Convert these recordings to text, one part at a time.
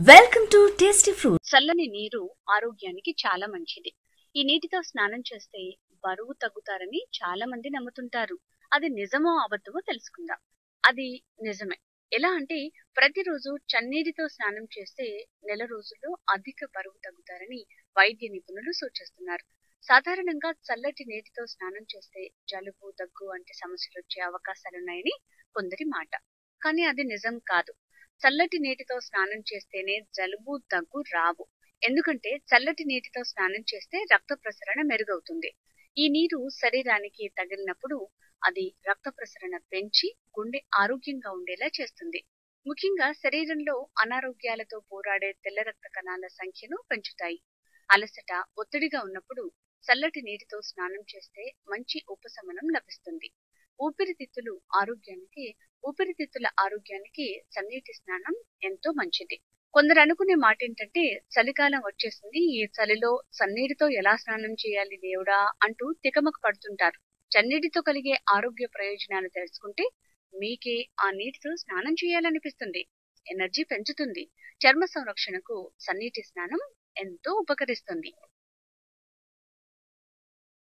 welcome to tasty fruit చల్లని నీరు ఆరోగ్యానికి చాలా మంచిది ఈ నీటితో స్నానం చేస్తే బరువు తగ్గుతారని చాలా మంది నమ్ముతుంటారు అది నిజమో అబద్ధమో తెలుసుకుందాం అది నిజమే ఎలా అంటే ప్రతిరోజు చన్నీటితో స్నానం చేస్తే నెల రోజుల్లో అధిక బరువు తగ్గుతారని వైద్య నిపుణులు సూచిస్తున్నారు సాధారణంగా చల్లటి నీటితో స్నానం చేస్తే జలుబు దగ్గు వంటి సమస్యలు వచ్చే అవకాశాలున్నాయని కొందరి మాట కానీ అది నిజం కాదు చల్లటి నీటితో స్నానం చేస్తేనే జలుబు దగ్గు రావు ఎందుకంటే చల్లటి నీటితో స్నానం చేస్తే రక్త ప్రసరణ మెరుగవుతుంది ఈ నీరు శరీరానికి తగిలినప్పుడు అది రక్త ప్రసరణ పెంచి గుండె ఆరోగ్యంగా ఉండేలా చేస్తుంది ముఖ్యంగా శరీరంలో అనారోగ్యాలతో పోరాడే తెల్ల రక్త కణాల సంఖ్యను పెంచుతాయి అలసట ఒత్తిడిగా ఉన్నప్పుడు చల్లటి నీటితో స్నానం చేస్తే మంచి ఉపశమనం లభిస్తుంది ఊపిరితిత్తులు ఆరోగ్యానికి ఊపిరితిత్తుల ఆరోగ్యానికి చన్నీటి స్నానం ఎంతో మంచిది కొందరు అనుకునే మాట ఏంటంటే చలికాలం వచ్చేసింది ఈ చలిలో చన్నీటితో ఎలా స్నానం చేయాలి దేవుడా అంటూ తికమక పడుతుంటారు చన్నీటితో కలిగే ఆరోగ్య ప్రయోజనాలు తెలుసుకుంటే మీకే ఆ నీటితో స్నానం చేయాలనిపిస్తుంది ఎనర్జీ పెంచుతుంది చర్మ సంరక్షణకు చన్నీటి స్నానం ఎంతో ఉపకరిస్తుంది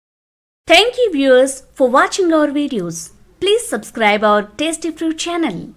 thank you viewers for watching our videos please subscribe our tasty fruit channel